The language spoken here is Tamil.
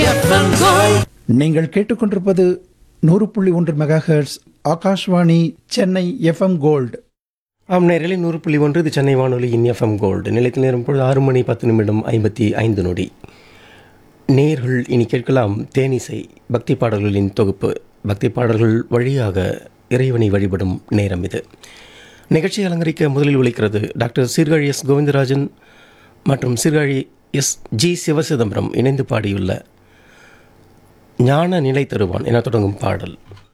எஃப்எம் கோல்ட் நீங்கள் கேட்டுக்கொண்டிருப்பது நூறு புள்ளி ஒன்று megahertz Akashvani Chennai FM gold ஆம் நேரில் நூறு புள்ளி ஒன்று இது சென்னை வானொலியின் எஃப்எம் கோல்டு நிலைத்து நேரம் பொழுது ஆறு மணி பத்து நிமிடம் ஐம்பத்தி ஐந்து நொடி நேர்கள் இனி கேட்கலாம் தேனிசை பக்தி பாடல்களின் தொகுப்பு பக்தி பாடல்கள் வழியாக இறைவனை வழிபடும் நேரம் இது நிகழ்ச்சி அலங்கரிக்க முதலில் ஒலிக்கிறது டாக்டர் சீர்காழி எஸ் கோவிந்தராஜன் மற்றும் சீர்காழி எஸ் ஜி சிவசிதம்பரம் இணைந்து பாடியுள்ள ஞான நிலை தருவான் என தொடங்கும் பாடல்